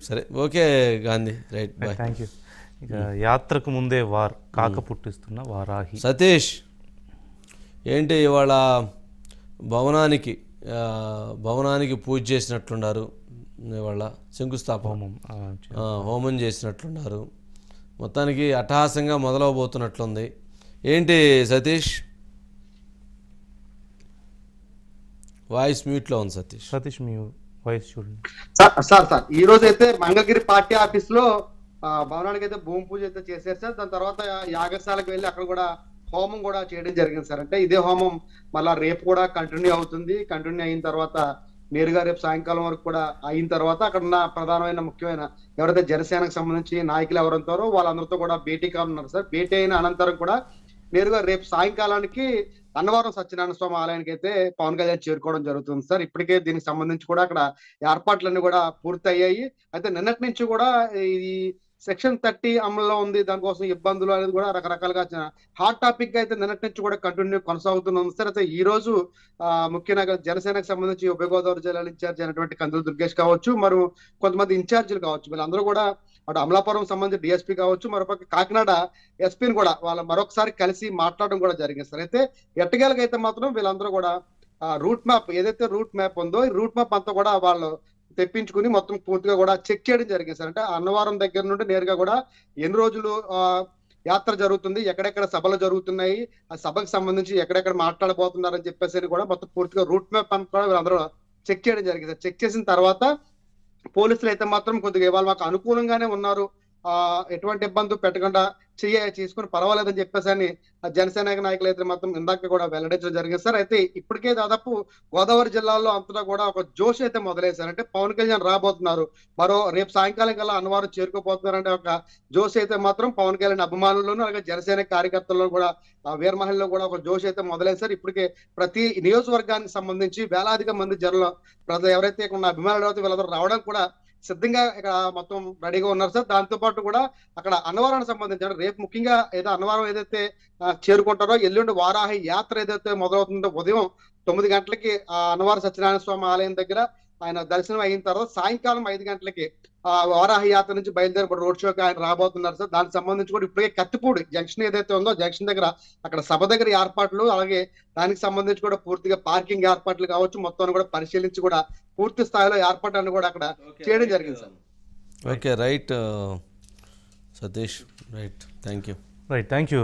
సరే okay Gandhi right bye thank you ఇక యాత్రకు ముందే వార్ కాక పుట్టిస్తున్న వారాహి సతీష్ ఏంటి ఇవాళ భవనానికి ఆ, భవనానికి పూజ చేసినట్లున్నారు ఇవాళ శంకుస్థాపన హోమం ఆ, చే- ఆ, హోమం చేసినట్లున్నారు మొత్తానికి అట్టహాసంగా మొదలవబోతున్నట్లుంది ఏంటి సతీష్ వాయిస్ మ్యూట్లో ఉంది సతీష్ సతీష్ మీ వాయిస్ చూడండి సార్ సార్ సార్ ఈ రోజు అయితే మంగళగిరి పార్టీ ఆఫీస్ లో ఆ, భవనానికి అయితే భూమి పూజ అయితే చేశారు సార్ దాని తర్వాత యాగశాలకు వెళ్ళి అక్కడ కూడా హోమం కూడా చేయడం జరిగింది సార్ అంటే ఇదే హోమం మళ్ళా రేపు కూడా కంటిన్యూ అవుతుంది కంటిన్యూ అయిన తర్వాత నేరుగా రేపు సాయంకాలం వరకు కూడా అయిన తర్వాత అక్కడ ఉన్న ప్రధానమైన ముఖ్యమైన ఎవరైతే జనసేనకు సంబంధించి నాయకులు ఎవరంతారో వాళ్ళందరితో కూడా భేటీ కానున్నారు సార్ భేటీ అయిన అనంతరం కూడా నేరుగా రేపు సాయంకాలానికి అన్నవరం సత్యనారాయణ స్వామి ఆలయానికి అయితే పవన్ కళ్యాణ్ చేరుకోవడం జరుగుతుంది సార్ ఇప్పటికే దీనికి సంబంధించి కూడా అక్కడ ఏర్పాట్లన్నీ కూడా పూర్తి అయ్యాయి అయితే నిన్నటి నుంచి కూడా ఈ సెక్షన్ థర్టీ అమల్లో ఉంది దానికోసం ఇబ్బందులు అనేది కూడా రకరకాలుగా హాట్ టాపిక్ అయితే నిన్నటి నుంచి కూడా కంటిన్యూ కొనసాగుతుంది సార్ అయితే ఈ రోజు ఆ, ముఖ్యంగా జనసేనకు సంబంధించి ఉభయ గోదావరి జిల్లాల ఇన్ఛార్జ్ అయినటువంటి కందులు దుర్గేష్ కావచ్చు మరి కొంతమంది ఇన్ఛార్జీలు కావచ్చు వీళ్ళందరూ కూడా అటు అమలాపురం సంబంధించి డిఎస్పీ కావచ్చు మరొక కాకినాడ ఎస్పీని కూడా వాళ్ళ మరొకసారి కలిసి మాట్లాడడం కూడా జరిగింది సార్ అయితే ఎట్టగేలకైతే మాత్రం వీళ్ళందరూ కూడా రూట్ మ్యాప్ ఏదైతే రూట్ మ్యాప్ ఉందో ఈ రూట్ మ్యాప్ అంతా కూడా వాళ్ళు తెప్పించుకుని మొత్తం పూర్తిగా కూడా చెక్ చేయడం జరిగింది సార్ అంటే అన్నవరం దగ్గర నుండి నేరుగా కూడా ఎన్ని రోజులు ఆ, యాత్ర జరుగుతుంది ఎక్కడెక్కడ సభలు జరుగుతున్నాయి ఆ సభకు సంబంధించి ఎక్కడెక్కడ మాట్లాడబోతున్నారని చెప్పేసి అని కూడా మొత్తం పూర్తిగా రూట్ మ్యాప్ అంతా కూడా వీళ్ళందరూ చెక్ చేయడం జరిగింది సార్ చెక్ చేసిన తర్వాత పోలీసులు అయితే మాత్రం కొద్దిగా ఇవాళ మాకు అనుకూలంగానే ఉన్నారు ఆ ఎటువంటి ఇబ్బంది పెట్టకుండా చెయ్య చేసుకుని పర్వాలేదని చెప్పేసి అని ఆ జనసేన నాయకులు అయితే మాత్రం ఇందాక కూడా వెల్లడించడం జరిగింది సార్ అయితే ఇప్పటికే దాదాపు గోదావరి జిల్లాలో అంతటా కూడా ఒక జోష్ అయితే మొదలైంది అంటే పవన్ కళ్యాణ్ రాబోతున్నారు మరో రేపు సాయంకాలం కల్లా అన్నవారు చేరుకోబోతున్నారంటే ఒక జోష్ అయితే మాత్రం పవన్ కళ్యాణ్ అభిమానుల్లోనూ అలాగే జనసేన కార్యకర్తల్లో కూడా ఆ వీరమహల్లో కూడా ఒక జోష్ అయితే మొదలైంది సార్ ఇప్పటికే ప్రతి నియోజకవర్గానికి సంబంధించి వేలాదిగా మంది జనులు ప్రజలు ఎవరైతే ఇక్కడ ఉన్న అభిమానులు అయితే వీళ్ళందరూ రావడం కూడా సిద్ధంగా ఇక్కడ మొత్తం రెడీగా ఉన్నారు సార్ దాంతో పాటు కూడా అక్కడ అన్నవరానికి సంబంధించి అంటే రేపు ముఖ్యంగా ఏదో అన్నవరం ఏదైతే ఆ, చేరుకుంటారో ఎల్లుండి వారాహి యాత్ర ఏదైతే మొదలవుతుందో ఉదయం తొమ్మిది గంటలకి ఆ అన్నవరం సత్యనారాయణ స్వామి ఆలయం దగ్గర ఆయన దర్శనం అయిన తర్వాత సాయంకాలం ఐదు గంటలకి ఆ వారాహి యాత్ర నుంచి బయలుదేరి కూడా రోడ్ షోకి ఆయన రాబోతున్నారు సార్ దానికి సంబంధించి కూడా ఇప్పటికే కత్తిపూడి జంక్షన్ ఏదైతే ఉందో జంక్షన్ దగ్గర అక్కడ సభ దగ్గర ఏర్పాట్లు అలాగే దానికి సంబంధించి కూడా పూర్తిగా పార్కింగ్ ఏర్పాట్లు కావచ్చు మొత్తం కూడా పరిశీలించి కూడా పూర్తి స్థాయిలో ఏర్పాట్లను కూడా అక్కడ చేయడం జరిగింది sir okay right Satish right thank you right thank you